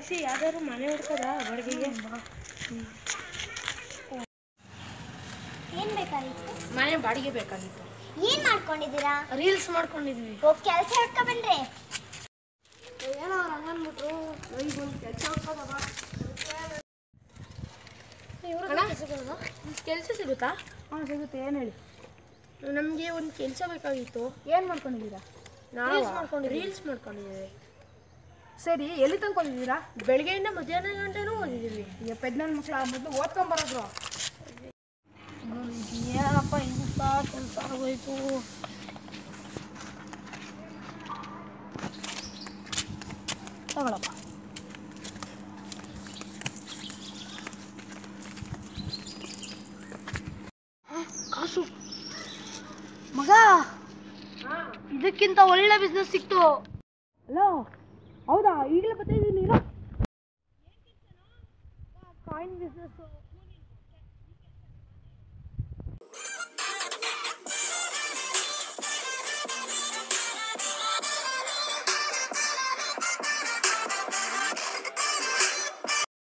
ಕಳಿಸಿ ಯಾವ್ದಾದ್ರು ಮನೆ ಹುಡ್ಕದ ಬಾಡಿಗೆಗೆ ಏನ್ ಬೇಕಾಗಿತ್ತು ಮನೆ ಬಾಡಿಗೆ ಬೇಕಾಗಿತ್ತು ಏನ್ ಮಾಡ್ಕೊಂಡಿದ್ದೀರಾ ರೀಲ್ಸ್ ಮಾಡ್ಕೊಂಡಿದ್ವಿ ಹೋಗ್ ಕೆಲಸ ಹಿಡ್ಕೊ ಬನ್ರಿ ಏನೋ ಅವ್ರು ಹಂಗನ್ಬಿಟ್ರು ಈಗ ಒಂದು ಕೆಲಸ ಕೆಲಸ ಸಿಗುತ್ತಾ ಹಾಂ ಸಿಗುತ್ತೆ ಏನು ಹೇಳಿ ನಮಗೆ ಒಂದು ಕೆಲಸ ಬೇಕಾಗಿತ್ತು ಏನು ಮಾಡ್ಕೊಂಡಿದ್ದೀರಾ ನಾವು ರೀಲ್ಸ್ ಮಾಡ್ಕೊಂಡಿದ್ದೀವಿ ಸರಿ ಎಲ್ಲಿ ತಂದ್ಕೊಂಡಿದ್ದೀರಾ ಬೆಳಗ್ಗೆಯಿಂದ ಮಧ್ಯಾಹ್ನ ಗಂಟೆನೂ ಓದಿದ್ದೀವಿ ಈಗ ಪೆದ್ನನ್ ಮಕ್ಕಳ ಮೊದಲು ಓದ್ಕೊಂಬರೋದು ಏನಪ್ಪ ಇಂಥ ಕೆಲಸ ಆಗೋಯ್ತು ತಗೊಳಪ್ಪ ಕಾಸು ಮಗ ಇದಕ್ಕಿಂತ ಒಳ್ಳೆ ಬಿಸ್ನೆಸ್ ಸಿಕ್ತು ಹಲೋ ಹೌದಾ ಈಗಲೇ ಬರ್ತಾ ಇದ್ದೀನಿ ಕಾಯಿನ್ ಬಿಸ್ನೆಸ್